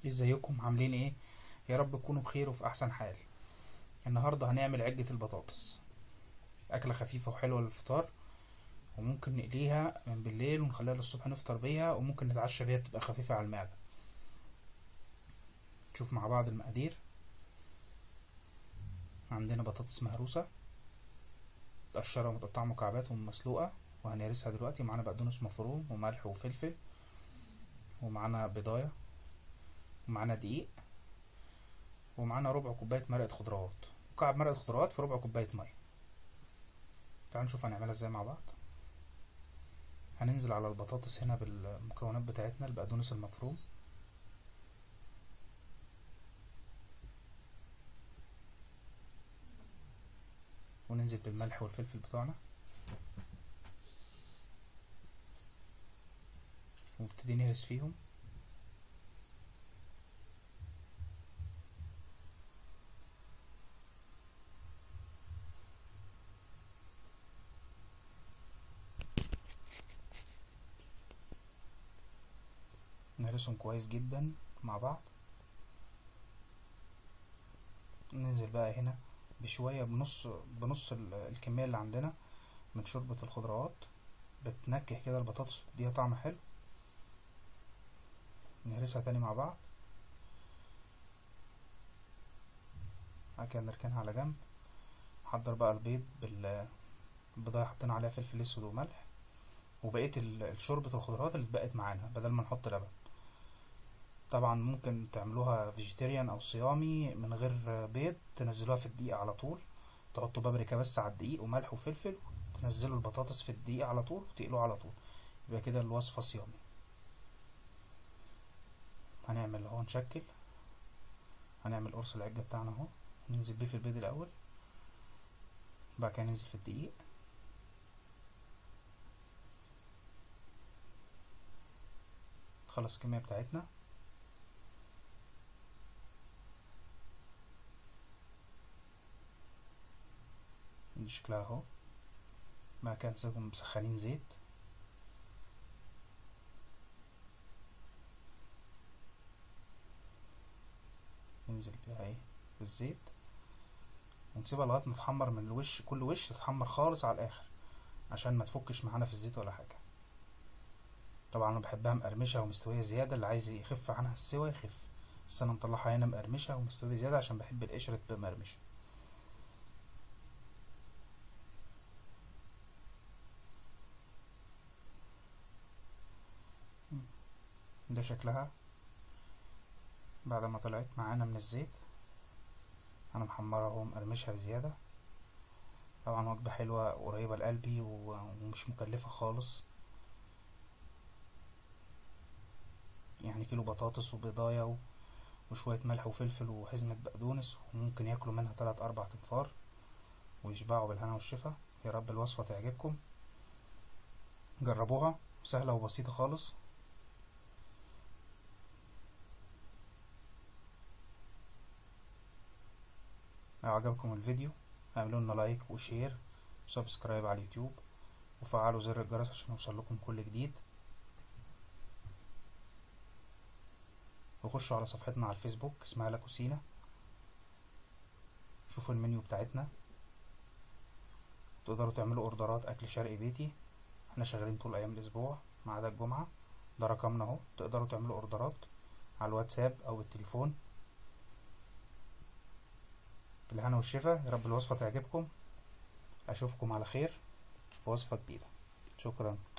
ازيكم عاملين ايه يا رب تكونوا بخير وفي احسن حال النهارده هنعمل عجة البطاطس اكلة خفيفة وحلوة للفطار وممكن نقليها من بالليل ونخليها للصبح نفطر بيها وممكن نتعشى بيها بتبقى خفيفة على المعدة نشوف مع بعض المقادير عندنا بطاطس مهروسة متقشرة ومتقطعة مكعبات ومسلوقة وهنهرسها دلوقتي معانا بقدونس مفروم وملح وفلفل ومعانا بضاية ومعانا دقيق ومعانا ربع كوباية مرقة خضروات مكعب مرقة خضروات في ربع كوباية مية تعالوا نشوف هنعملها ازاي مع بعض هننزل على البطاطس هنا بالمكونات بتاعتنا البقدونس المفروم وننزل بالملح والفلفل بتوعنا ونبتدي نهرس فيهم نهرسهم كويس جدا مع بعض ننزل بقى هنا بشوية بنص بنص الكمية اللي عندنا من شوربة الخضروات بتنكه كده البطاطس بتديها طعم حلو نهرسها تاني مع بعض بعد كده نركنها على جنب نحضر بقى البيض بالبضاية حطينا عليها فلفل اسود وملح وبقية شوربة الخضروات اللي اتبقت معانا بدل ما نحط لبن طبعا ممكن تعملوها فيجيتيريان او صيامي من غير بيض تنزلوها في الدقيق على طول تحطوا بابريكا بس على الدقيق وملح وفلفل تنزلوا البطاطس في الدقيق على طول وتقلوها على طول يبقى كده الوصفة صيامي هنعمل اهو نشكل هنعمل قرص العجة بتاعنا اهو ننزل بيه في البيض الاول بعد كده ننزل في الدقيق خلص الكمية بتاعتنا دي شكلها اهو بعد كده نسيبهم مسخنين زيت ننزل بيها اهي في الزيت ونسيبها لغاية ما تتحمر من الوش كل وش تتحمر خالص على الآخر عشان ما تفكش معانا في الزيت ولا حاجة طبعا انا بحبها مقرمشة ومستوية زيادة اللي عايز يخف عنها السوا يخف بس انا مطلعها هنا مقرمشة ومستوية زيادة عشان بحب القشرة تبقى مقرمشة ده شكلها بعد ما طلعت معانا من الزيت انا محمرها اهو مقرمشها بزيادة طبعا وجبة حلوة قريبة لقلبي ومش مكلفة خالص يعني كيلو بطاطس وبيضاية وشوية ملح وفلفل وحزمة بقدونس وممكن ياكلوا منها تلات أربع تنفار ويشبعوا بالهنا والشفا يا رب الوصفة تعجبكم جربوها سهلة وبسيطة خالص لو عجبكم الفيديو اعملوا لنا لايك وشير وسبسكرايب على اليوتيوب وفعلوا زر الجرس عشان يوصل لكم كل جديد وخشوا على صفحتنا على الفيسبوك اسمها لا كوسينا شوفوا المنيو بتاعتنا تقدروا تعملوا اوردرات اكل شرقي بيتي احنا شغالين طول ايام الاسبوع ما عدا الجمعه ده رقمنا اهو تقدروا تعملوا اوردرات على الواتساب او التليفون بالهنا والشفا يا رب الوصفة تعجبكم أشوفكم على خير في وصفة جديدة شكرا